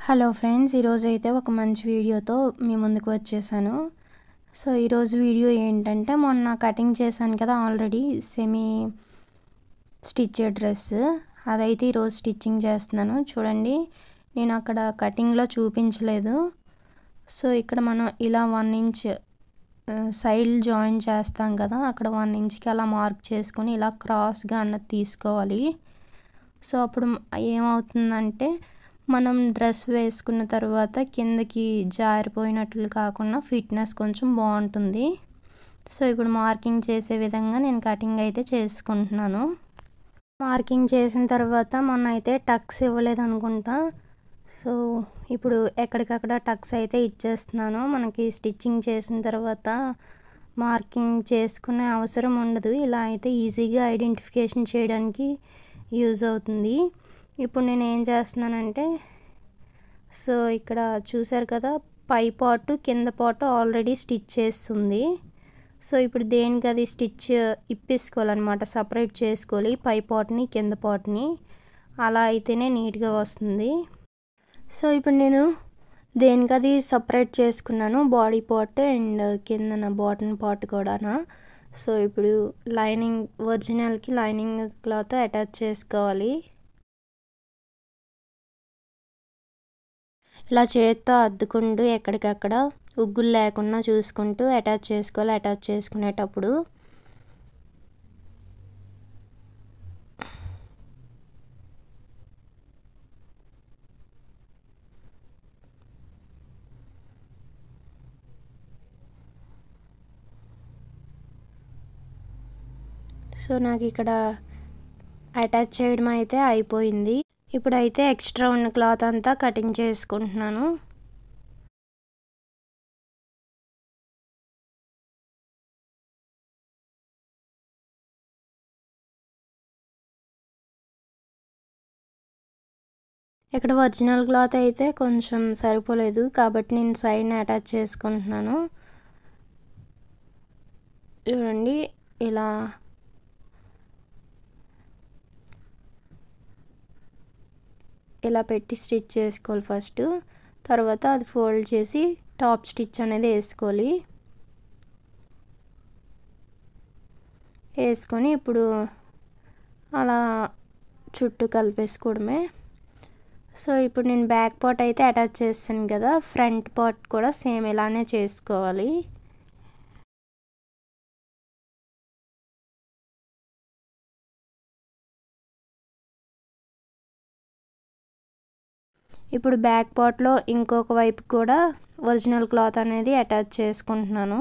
hello friends ఈరోజు అయితే ఒక మంచి వీడియోతో మీ ముందుకు వచ్చేసాను సో ఈరోజు వీడియో ఏంటంటే మొన్న కటింగ్ చేశాను కదా ఆల్రెడీ సెమీ స్టిచ్ డ్రెస్ అదైతే ఈరోజు స్టిచ్చింగ్ చేస్తున్నాను చూడండి నేను అక్కడ కటింగ్లో చూపించలేదు సో ఇక్కడ మనం ఇలా వన్ ఇంచ్ సైడ్ జాయిన్ చేస్తాం కదా అక్కడ వన్ ఇంచ్కి అలా మార్క్ చేసుకొని ఇలా క్రాస్గా అన్నది తీసుకోవాలి సో అప్పుడు ఏమవుతుందంటే మనం డ్రెస్ వేసుకున్న తర్వాత కిందకి జారిపోయినట్లు కాకుండా ఫిట్నెస్ కొంచెం బాగుంటుంది సో ఇప్పుడు మార్కింగ్ చేసే విధంగా నేను కటింగ్ అయితే చేసుకుంటున్నాను మార్కింగ్ చేసిన తర్వాత మొన్న అయితే టక్స్ ఇవ్వలేదు అనుకుంటా సో ఇప్పుడు ఎక్కడికక్కడ టక్స్ అయితే ఇచ్చేస్తున్నాను మనకి స్టిచ్చింగ్ చేసిన తర్వాత మార్కింగ్ చేసుకునే అవసరం ఉండదు ఇలా అయితే ఈజీగా ఐడెంటిఫికేషన్ చేయడానికి యూజ్ అవుతుంది ఇప్పుడు నేను ఏం చేస్తున్నానంటే సో ఇక్కడ చూసారు కదా పై పాటు కింద పాటు ఆల్రెడీ స్టిచ్ చేస్తుంది సో ఇప్పుడు దేనికి అది స్టిచ్ ఇప్పేసుకోవాలన్నమాట సపరేట్ చేసుకోవాలి పై పాటుని కింద పాటుని అలా అయితేనే నీట్గా వస్తుంది సో ఇప్పుడు నేను దేనికి అది సపరేట్ చేసుకున్నాను బాడీ పార్ట్ అండ్ కిందన బాటన్ పార్ట్ కూడా సో ఇప్పుడు లైనింగ్ ఒరిజినల్కి లైనింగ్ క్లాత్ అటాచ్ చేసుకోవాలి ఇలా చేత్తో అద్దుకుంటూ ఎక్కడికక్కడ ఉగ్గులు లేకుండా చూసుకుంటూ అటాచ్ చేసుకోవాలి అటాచ్ చేసుకునేటప్పుడు సో నాకు ఇక్కడ అటాచ్ చేయడం అయితే అయిపోయింది ఇప్పుడైతే ఎక్స్ట్రా ఉన్న క్లాత్ అంతా కటింగ్ చేసుకుంటున్నాను ఇక్కడ ఒరిజినల్ క్లాత్ అయితే కొంచెం సరిపోలేదు కాబట్టి నేను సైడ్ని అటాచ్ చేసుకుంటున్నాను చూడండి ఇలా ఇలా పెట్టి స్టిచ్ చేసుకోవాలి ఫస్ట్ తర్వాత అది ఫోల్డ్ చేసి టాప్ స్టిచ్ అనేది వేసుకోవాలి వేసుకొని ఇప్పుడు అలా చుట్టూ కలిపేసుకోవడమే సో ఇప్పుడు నేను బ్యాక్ పార్ట్ అయితే అటాచ్ చేస్తాను కదా ఫ్రంట్ పార్ట్ కూడా సేమ్ ఇలానే చేసుకోవాలి ఇప్పుడు బ్యాక్ పార్ట్లో ఇంకొక వైపు కూడా ఒరిజినల్ క్లాత్ అనేది అటాచ్ చేసుకుంటున్నాను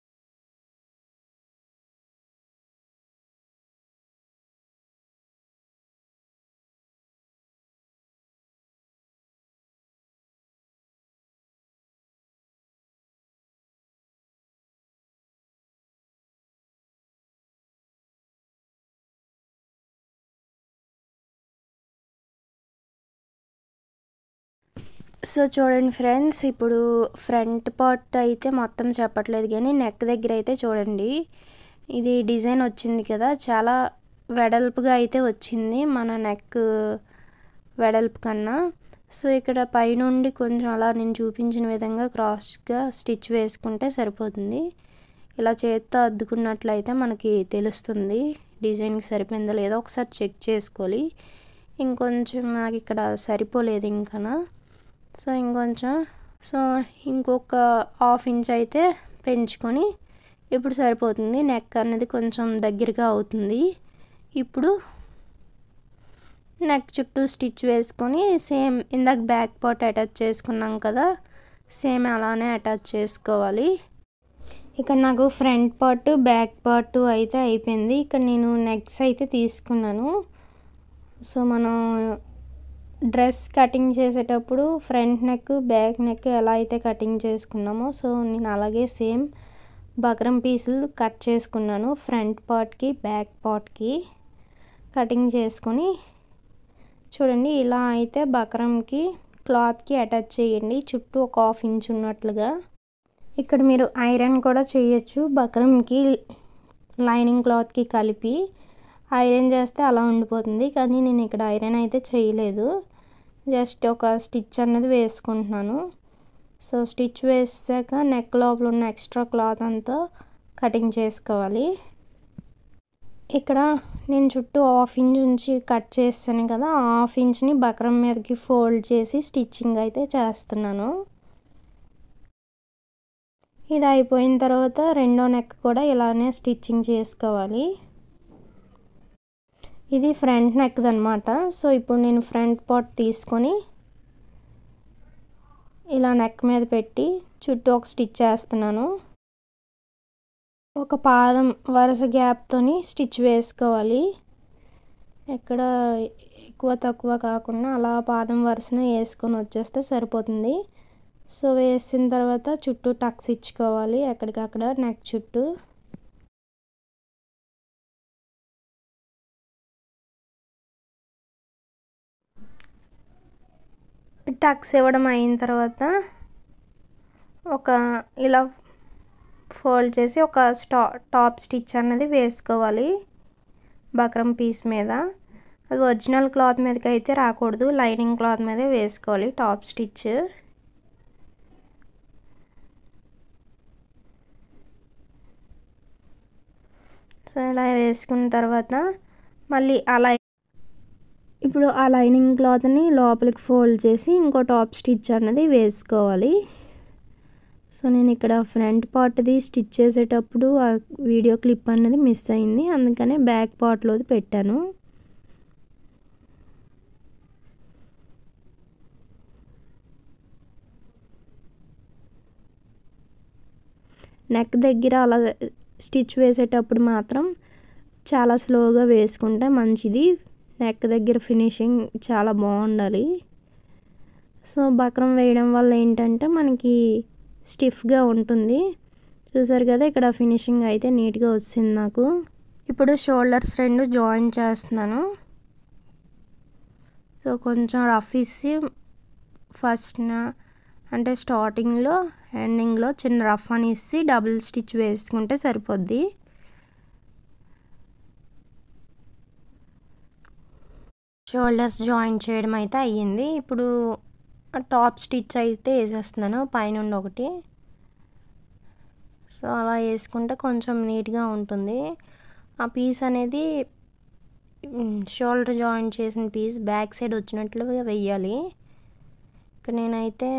సో చూడండి ఫ్రెండ్స్ ఇప్పుడు ఫ్రంట్ పార్ట్ అయితే మొత్తం చెప్పట్లేదు కానీ నెక్ దగ్గర అయితే చూడండి ఇది డిజైన్ వచ్చింది కదా చాలా వెడల్పుగా అయితే వచ్చింది మన నెక్ వెడల్పు కన్నా సో ఇక్కడ పైనుండి కొంచెం అలా నేను చూపించిన విధంగా క్రాస్గా స్టిచ్ వేసుకుంటే సరిపోతుంది ఇలా చేత్తో అద్దుకున్నట్లయితే మనకి తెలుస్తుంది డిజైన్కి సరిపోయిందో లేదో ఒకసారి చెక్ చేసుకోవాలి ఇంకొంచెం నాకు ఇక్కడ సరిపోలేదు ఇంకా సో ఇంకొంచెం సో ఇంకొక హాఫ్ ఇంచ్ అయితే పెంచుకొని ఇప్పుడు సరిపోతుంది నెక్ అనేది కొంచెం దగ్గరగా అవుతుంది ఇప్పుడు నెక్ చుట్టూ స్టిచ్ వేసుకొని సేమ్ ఇందాక బ్యాక్ పార్ట్ అటాచ్ చేసుకున్నాం కదా సేమ్ అలానే అటాచ్ చేసుకోవాలి ఇక్కడ నాకు ఫ్రంట్ పార్ట్ బ్యాక్ పార్ట్ అయితే అయిపోయింది ఇక్కడ నేను నెక్స్ అయితే తీసుకున్నాను సో మనం డ్రెస్ కటింగ్ చేసేటప్పుడు ఫ్రంట్ నెక్ బ్యాక్ నెక్ ఎలా అయితే కటింగ్ చేసుకున్నామో సో నేను అలాగే సేమ్ బక్రం పీసులు కట్ చేసుకున్నాను ఫ్రంట్ పార్ట్కి బ్యాక్ పార్ట్కి కటింగ్ చేసుకొని చూడండి ఇలా అయితే బక్రంకి క్లాత్కి అటాచ్ చేయండి చుట్టూ ఒక హాఫ్ ఇంచ్ ఉన్నట్లుగా ఇక్కడ మీరు ఐరన్ కూడా చేయొచ్చు బక్రంకి లైనింగ్ క్లాత్కి కలిపి ఐరన్ చేస్తే అలా ఉండిపోతుంది కానీ నేను ఇక్కడ ఐరన్ అయితే చేయలేదు జస్ట్ ఒక స్టిచ్ అనేది వేసుకుంటున్నాను సో స్టిచ్ వేసాక నెక్ లోపల ఉన్న ఎక్స్ట్రా క్లాత్ అంతా కటింగ్ చేసుకోవాలి ఇక్కడ నేను చుట్టూ హాఫ్ ఇంచ్ ఉంచి కట్ చేస్తాను కదా హాఫ్ ఇంచ్ని బక్రం మీదకి ఫోల్డ్ చేసి స్టిచ్చింగ్ అయితే చేస్తున్నాను ఇది అయిపోయిన తర్వాత రెండో నెక్ కూడా ఇలానే స్టిచ్చింగ్ చేసుకోవాలి ఇది ఫ్రంట్ నెక్ అనమాట సో ఇప్పుడు నేను ఫ్రంట్ పార్ట్ తీసుకొని ఇలా నెక్ మీద పెట్టి చుట్టూ ఒక స్టిచ్ చేస్తున్నాను ఒక పాదం వరుస గ్యాప్తోని స్టిచ్ వేసుకోవాలి ఎక్కడ ఎక్కువ తక్కువ కాకుండా అలా పాదం వరుసన వేసుకొని వచ్చేస్తే సరిపోతుంది సో వేసిన తర్వాత చుట్టూ టక్స్ ఇచ్చుకోవాలి ఎక్కడికక్కడ నెక్ చుట్టూ టక్స్ ఇవ్వడం అయిన తర్వాత ఒక ఇలా ఫోల్డ్ చేసి ఒక స్టా టాప్ స్టిచ్ అన్నది వేసుకోవాలి బక్రం పీస్ మీద అది ఒరిజినల్ క్లాత్ మీదకి అయితే రాకూడదు లైనింగ్ క్లాత్ మీదే వేసుకోవాలి టాప్ స్టిచ్ సో ఇలా వేసుకున్న తర్వాత మళ్ళీ అలా ఇప్పుడు ఆ లైనింగ్ క్లాత్ని లోపలికి ఫోల్డ్ చేసి ఇంకో టాప్ స్టిచ్ అన్నది వేసుకోవాలి సో నేను ఇక్కడ ఫ్రంట్ పార్ట్ది స్టిచ్ చేసేటప్పుడు ఆ వీడియో క్లిప్ అనేది మిస్ అయింది అందుకనే బ్యాక్ పార్ట్లోది పెట్టాను నెక్ దగ్గర అలా స్టిచ్ వేసేటప్పుడు మాత్రం చాలా స్లోగా వేసుకుంటే మంచిది నెక్ దగ్గర ఫినిషింగ్ చాలా బాగుండాలి సో బక్రం వేయడం వల్ల ఏంటంటే మనకి స్టిఫ్గా ఉంటుంది చూసారు కదా ఇక్కడ ఫినిషింగ్ అయితే నీట్గా వచ్చింది నాకు ఇప్పుడు షోల్డర్స్ రెండు జాయిన్ చేస్తున్నాను సో కొంచెం రఫ్ ఇచ్చి ఫస్ట్ అంటే స్టార్టింగ్లో ఎండింగ్లో చిన్న రఫ్ అని ఇచ్చి డబుల్ స్టిచ్ వేసుకుంటే సరిపోద్ది షోల్డర్స్ జాయిన్ చేయడం అయితే అయ్యింది ఇప్పుడు టాప్ స్టిచ్ అయితే వేసేస్తున్నాను పైనుండి ఒకటి సో అలా వేసుకుంటే కొంచెం నీట్గా ఉంటుంది ఆ పీస్ అనేది షోల్డర్ జాయిన్ చేసిన పీస్ బ్యాక్ సైడ్ వచ్చినట్లుగా వెయ్యాలి ఇక్కడ నేనైతే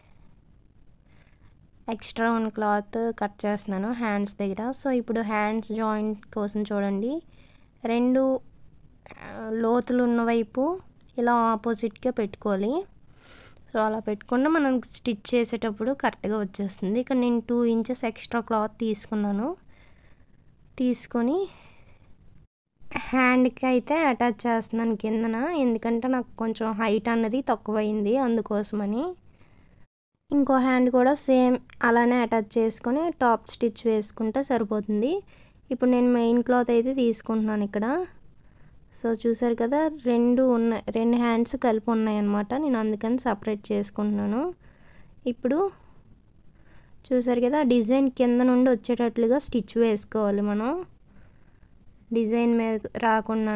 ఎక్స్ట్రా ఉన్న క్లాత్ కట్ చేస్తున్నాను హ్యాండ్స్ దగ్గర సో ఇప్పుడు హ్యాండ్స్ జాయింట్ కోసం చూడండి రెండు లోతులు ఉన్న వైపు ఇలా ఆపోజిట్గా పెట్టుకోవాలి సో అలా పెట్టుకుంటే మనం స్టిచ్ చేసేటప్పుడు కరెక్ట్గా వచ్చేస్తుంది ఇక్కడ నేను టూ ఇంచెస్ ఎక్స్ట్రా క్లాత్ తీసుకున్నాను తీసుకొని హ్యాండ్కి అయితే అటాచ్ చేస్తున్నాను కిందన ఎందుకంటే నాకు కొంచెం హైట్ అన్నది తక్కువైంది అందుకోసమని ఇంకో హ్యాండ్ కూడా సేమ్ అలానే అటాచ్ చేసుకొని టాప్ స్టిచ్ వేసుకుంటే సరిపోతుంది ఇప్పుడు నేను మెయిన్ క్లాత్ అయితే తీసుకుంటున్నాను ఇక్కడ సో చూసారు కదా రెండు ఉన్నాయి రెండు హ్యాండ్స్ కలిపి ఉన్నాయన్నమాట నేను అందుకని సపరేట్ చేసుకుంటున్నాను ఇప్పుడు చూసారు కదా డిజైన్ కింద నుండి వచ్చేటట్లుగా స్టిచ్ వేసుకోవాలి మనం డిజైన్ మీద రాకుండా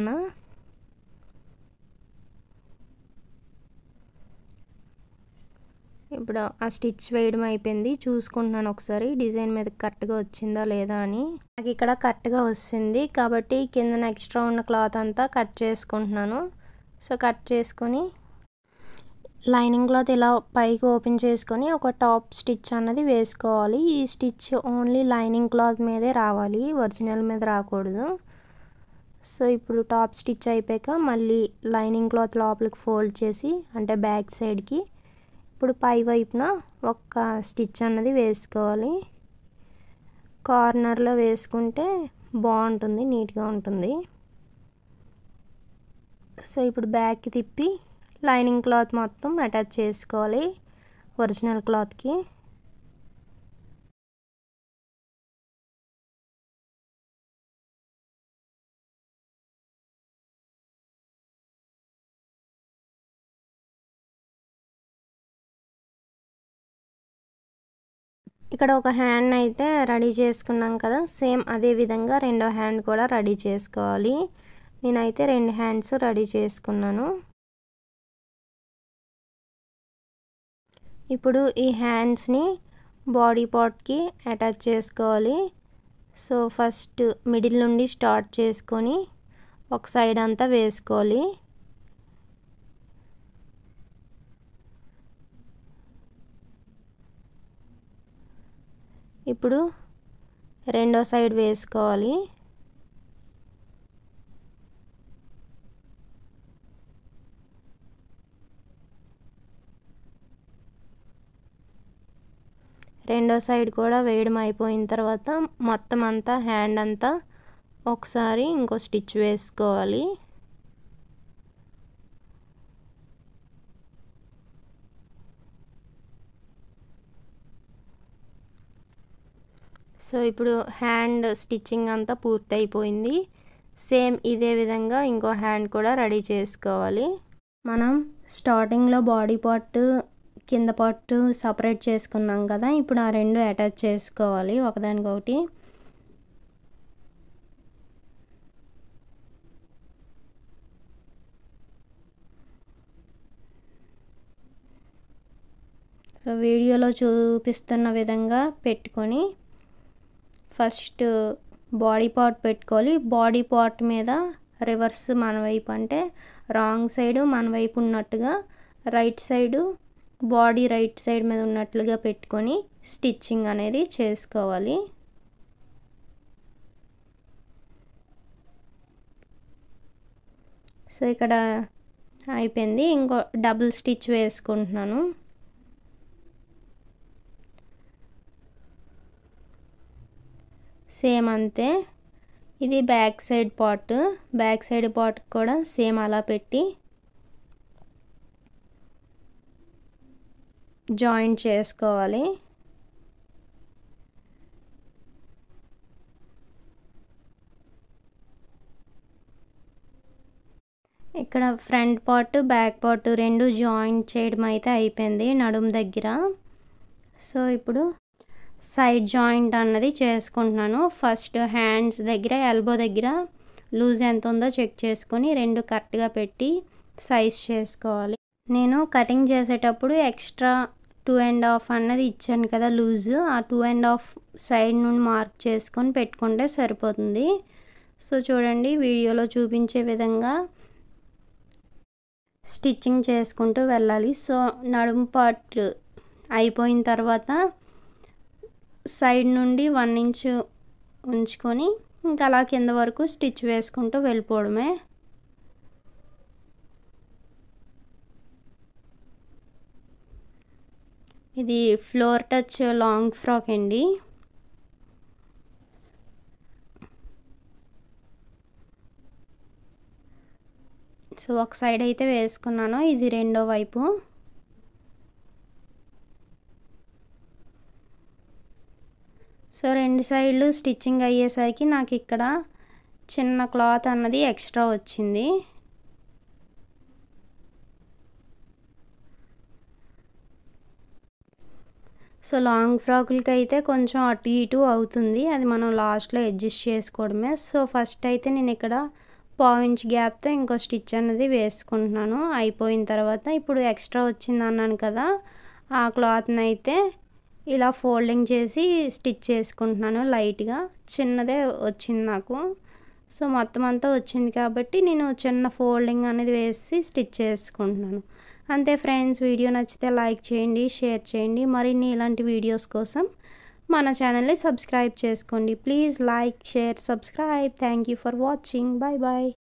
ఇప్పుడు ఆ స్టిచ్ వేయడం అయిపోయింది చూసుకుంటున్నాను ఒకసారి డిజైన్ మీద కరెక్ట్గా వచ్చిందా లేదా అని నాకు ఇక్కడ కరెక్ట్గా వస్తుంది కాబట్టి కింద ఎక్స్ట్రా ఉన్న క్లాత్ అంతా కట్ చేసుకుంటున్నాను సో కట్ చేసుకొని లైనింగ్ క్లాత్ ఇలా పైకి ఓపెన్ చేసుకొని ఒక టాప్ స్టిచ్ అన్నది వేసుకోవాలి ఈ స్టిచ్ ఓన్లీ లైనింగ్ క్లాత్ మీదే రావాలి ఒరిజినల్ మీద రాకూడదు సో ఇప్పుడు టాప్ స్టిచ్ అయిపోయాక మళ్ళీ లైనింగ్ క్లాత్ లోపలికి ఫోల్డ్ చేసి అంటే బ్యాక్ సైడ్కి ఇప్పుడు పై వైపున ఒక స్టిచ్ అన్నది వేసుకోవాలి కార్నర్లో వేసుకుంటే బాగుంటుంది నీట్గా ఉంటుంది సో ఇప్పుడు బ్యాక్కి తిప్పి లైనింగ్ క్లాత్ మొత్తం అటాచ్ చేసుకోవాలి ఒరిజినల్ క్లాత్కి ఇక్కడ ఒక హ్యాండ్ అయితే రెడీ చేసుకున్నాం కదా సేమ్ అదే విధంగా రెండో హ్యాండ్ కూడా రెడీ చేసుకోవాలి నేనైతే రెండు హ్యాండ్స్ రెడీ చేసుకున్నాను ఇప్పుడు ఈ హ్యాండ్స్ని బాడీ పార్ట్కి అటాచ్ చేసుకోవాలి సో ఫస్ట్ మిడిల్ నుండి స్టార్ట్ చేసుకొని ఒక సైడ్ అంతా వేసుకోవాలి ఇప్పుడు రెండో సైడ్ వేసుకోవాలి రెండో సైడ్ కూడా వేయడం అయిపోయిన తర్వాత మొత్తం అంతా హ్యాండ్ అంతా ఒకసారి ఇంకో స్టిచ్ వేసుకోవాలి సో ఇప్పుడు హ్యాండ్ స్టిచ్చింగ్ అంతా పూర్తి అయిపోయింది సేమ్ ఇదే విధంగా ఇంకో హ్యాండ్ కూడా రెడీ చేసుకోవాలి మనం స్టార్టింగ్లో బాడీ పార్ట్ కింద పార్ట్ సపరేట్ చేసుకున్నాం కదా ఇప్పుడు ఆ రెండు అటాచ్ చేసుకోవాలి ఒకదానికొకటి సో వీడియోలో చూపిస్తున్న విధంగా పెట్టుకొని ఫస్ట్ బాడీ పార్ట్ పెట్టుకోవాలి బాడీ పార్ట్ మీద రివర్స్ మన వైపు అంటే రాంగ్ సైడ్ మన వైపు ఉన్నట్టుగా right side body right side మీద ఉన్నట్లుగా పెట్టుకొని స్టిచ్చింగ్ అనేది చేసుకోవాలి సో ఇక్కడ అయిపోయింది ఇంకో డబుల్ స్టిచ్ వేసుకుంటున్నాను సేమ్ అంతే ఇది back side part back side part కూడా సేమ్ అలా పెట్టి జాయింట్ చేసుకోవాలి ఇక్కడ ఫ్రంట్ పార్ట్ బ్యాక్ పార్ట్ రెండు జాయింట్ చేయడం అయితే అయిపోయింది నడుము దగ్గర సో ఇప్పుడు సైడ్ జాయింట్ అన్నది చేసుకుంటున్నాను ఫస్ట్ హ్యాండ్స్ దగ్గర ఎల్బో దగ్గర లూజ్ ఎంత ఉందో చెక్ చేసుకొని రెండు కరెక్ట్గా పెట్టి సైజ్ చేసుకోవాలి నేను కటింగ్ చేసేటప్పుడు ఎక్స్ట్రా టూ అండ్ హాఫ్ అన్నది ఇచ్చాను కదా లూజ్ ఆ టూ అండ్ హాఫ్ సైడ్ నుండి మార్క్ చేసుకొని పెట్టుకుంటే సరిపోతుంది సో చూడండి వీడియోలో చూపించే విధంగా స్టిచ్చింగ్ చేసుకుంటూ వెళ్ళాలి సో నడుము పార్ట్ అయిపోయిన తర్వాత సైడ్ నుండి వన్ ఇంచ్ ఉంచుకొని ఇంకా అలా కింద వరకు స్టిచ్ వేసుకుంటూ వెళ్ళిపోవడమే ఇది ఫ్లోర్ టచ్ లాంగ్ ఫ్రాక్ అండి సో ఒక సైడ్ అయితే వేసుకున్నాను ఇది రెండో వైపు సో రెండు సైడ్లు స్టిచ్చింగ్ అయ్యేసరికి నాకు ఇక్కడ చిన్న క్లాత్ అన్నది ఎక్స్ట్రా వచ్చింది సో లాంగ్ ఫ్రాకులకి అయితే కొంచెం అటు ఇటు అవుతుంది అది మనం లాస్ట్లో అడ్జస్ట్ చేసుకోవడమే సో ఫస్ట్ అయితే నేను ఇక్కడ పావించ్ గ్యాప్తో ఇంకో స్టిచ్ అనేది వేసుకుంటున్నాను అయిపోయిన తర్వాత ఇప్పుడు ఎక్స్ట్రా వచ్చింది అన్నాను కదా ఆ క్లాత్ని అయితే ఇలా ఫోల్డింగ్ చేసి స్టిచ్ చేసుకుంటున్నాను లైట్గా చిన్నదే వచ్చింది నాకు సో మొత్తం అంతా వచ్చింది కాబట్టి నేను చిన్న ఫోల్డింగ్ అనేది వేసి స్టిచ్ చేసుకుంటున్నాను అంతే ఫ్రెండ్స్ వీడియో నచ్చితే లైక్ చేయండి షేర్ చేయండి మరిన్ని ఇలాంటి వీడియోస్ కోసం మన ఛానల్ని సబ్స్క్రైబ్ చేసుకోండి please like share subscribe thank you for watching bye bye